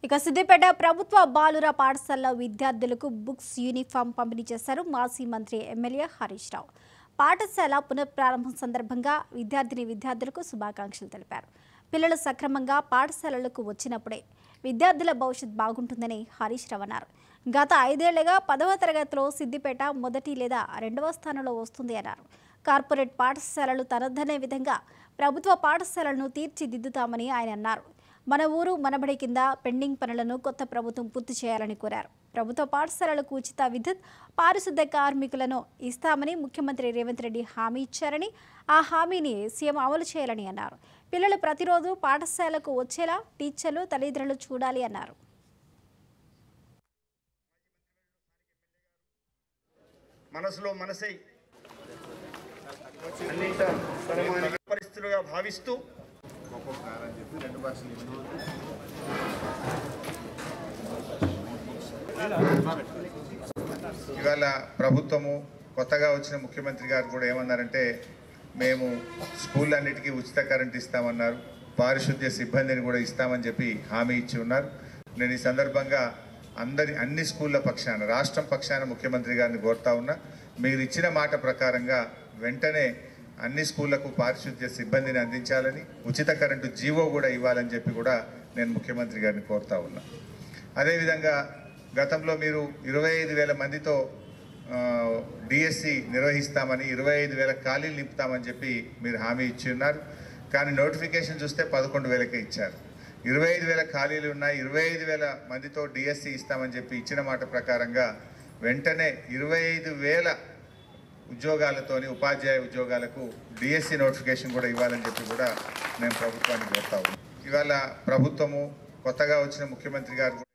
ఇక సిద్దిపేట ప్రభుత్వ బాలుర పాఠశాలలో విద్యార్థులకు బుక్స్ యూనిఫామ్ పంపిణీ చేశారు మాజీ మంత్రి ఎమ్మెల్యే హరీష్ రావు పాఠశాల పునఃప్రారంభం సందర్భంగా విద్యార్థిని విద్యార్థులకు శుభాకాంక్షలు తెలిపారు పిల్లలు సక్రమంగా పాఠశాలలకు వచ్చినప్పుడే విద్యార్థుల భవిష్యత్ బాగుంటుందని హరీష్ రావు అన్నారు గత ఐదేళ్లుగా పదవ తరగతిలో సిద్దిపేట మొదటి లేదా రెండవ స్థానంలో వస్తుంది అన్నారు కార్పొరేట్ పాఠశాలలు తనద్దనే విధంగా ప్రభుత్వ పాఠశాలలను తీర్చిదిద్దుతామని ఆయన అన్నారు మన ఊరు మనబడి కింద పెండింగ్ పనులను కొత్త ప్రభుత్వం పూర్తి చేయాలని కోరారు ప్రభుత్వ పాఠశాలలకు ఉచిత విద్యుత్ పారిశుద్ధ కార్మికులను ఇస్తామని ముఖ్యమంత్రి రేవంత్ రెడ్డి హామీ ఇచ్చారని ఆ హామీని సీఎం అమలు చేయాలని అన్నారు పిల్లలు ప్రతిరోజు పాఠశాలకు వచ్చేలా టీచర్లు తల్లిదండ్రులు చూడాలి అన్నారు మనసులో మనసై అన్నింట సమాన పరిస్థితులుగా భావిస్తూ ఇవాళ ప్రభుత్వము కొత్తగా వచ్చిన ముఖ్యమంత్రి గారు కూడా ఏమన్నారంటే మేము స్కూళ్ళన్నిటికీ ఉచిత కరెంట్ ఇస్తామన్నారు పారిశుద్ధ్య సిబ్బందిని కూడా ఇస్తామని చెప్పి హామీ ఇచ్చి ఉన్నారు నేను ఈ సందర్భంగా అందరి అన్ని స్కూళ్ళ పక్షాన రాష్ట్రం పక్షాన ముఖ్యమంత్రి గారిని కోరుతా ఉన్నా మీరు ఇచ్చిన మాట ప్రకారంగా వెంటనే అన్ని స్కూళ్లకు పారిశుద్ధ్య సిబ్బందిని అందించాలని ఉచిత కరెంటు జీవో కూడా ఇవ్వాలని చెప్పి కూడా నేను ముఖ్యమంత్రి గారిని కోరుతా ఉన్నా అదేవిధంగా గతంలో మీరు ఇరవై ఐదు వేల మందితో డిఎస్సి నిర్వహిస్తామని ఇరవై ఐదు వేల ఖాళీలు నింపుతామని చెప్పి మీరు హామీ ఇచ్చి ఉన్నారు కానీ నోటిఫికేషన్ చూస్తే పదకొండు వేలకే ఇచ్చారు ఇరవై ఐదు వేల ఖాళీలు ఉన్నాయి ఇరవై ఐదు వేల మందితో డిఎస్సి ఇస్తామని చెప్పి ఇచ్చిన మాట ప్రకారంగా వెంటనే ఇరవై ఐదు వేల ఉద్యోగాలతోని ఉపాధ్యాయ ఉద్యోగాలకు డిఎస్సి నోటిఫికేషన్ కూడా ఇవ్వాలని చెప్పి కూడా మేము ప్రభుత్వాన్ని కోరుతా ఉన్నాం ఇవాళ ప్రభుత్వము కొత్తగా వచ్చిన ముఖ్యమంత్రి గారు